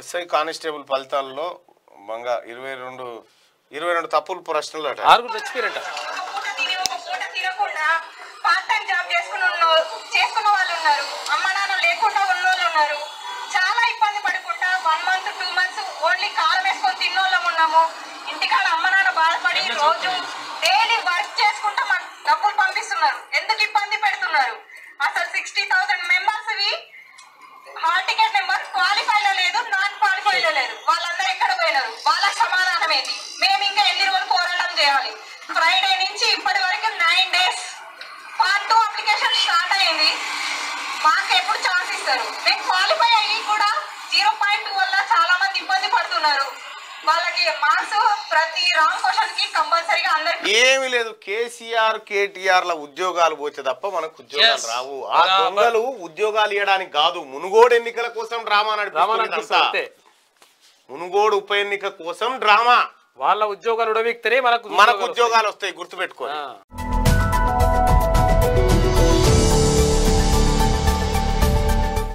SI constable ఫలితాల్లో మంగా ఇరవై రెండు ఇరవై రెండు తప్పులు ప్రశ్నలు అట ఆరుగురు చచ్చిపోయారట ఒక పూట తిని ఒక పూట తినకుండా పార్ట్ టైం జాబ్ చేసుకున్న ఉన్న- చేసుకున్న వాళ్ళు ఉన్నారు అమ్మ నాన్న లేకుండా ఉన్న వాళ్ళు ఉన్నారు చాలా ఇబ్బంది పడుకుంటా one month two months only కారం వేసుకొని తిన్నోళ్ళం ఉన్నాము ఇంటికాడ అమ్మ నాన్న బాధపడి రోజు డైలీ వర్క్ చేసుకుంటా మాకు డబ్బులు పంపిస్తున్నారు ఎందుకు ఇబ్బంది పెడుతున్నారు అసలు sixty thousand members hall ticket number క్వాలిఫైలో లేదు నాన్ క్వాలిఫైలో లేదు వాళ్ళందరూ ఎక్కడ పోయినారు వాళ్ళ సమాధానం ఏంటి మేము ఇంకా ఎన్ని రోజులు పోరాటం చేయాలి ఫ్రైడే నుంచి ఇప్పటి వరకు nine days part two application start అయింది మాకు ఎప్పుడు ఛాన్స్ ఇస్తారు మేము క్వాలిఫై అయ్యి కూడా జీరో పాయింట్ టూ వల్ల చాలా మంది ఇబ్బంది పడుతున్నారు వాళ్ళకి మార్క్స్ ప్రతి రాంగ్ క్వశ్చన్ కి కంపల్సరీగా అందరికి ఏమీ లేదు కేసీఆర్ కేటీఆర్ ల ఉద్యోగాలు పోతే తప్ప మనకు ఉద్యోగాలు Yes. రావు ఆ బరాబర్. దొంగలు ఉద్యోగాలు ఇవ్వడానికి కాదు మునుగోడు ఎన్నికల కోసం డ్రామా రామారావు నడిపిస్తుంది అంతే మునుగోడు ఉప ఎన్నిక కోసం డ్రామా వాళ్ళ ఉద్యోగాలు ఉడవిక్తేనే మనకు మనకు ఉద్యోగాలు వస్తాయి గుర్తుపెట్టుకోండి ఆ.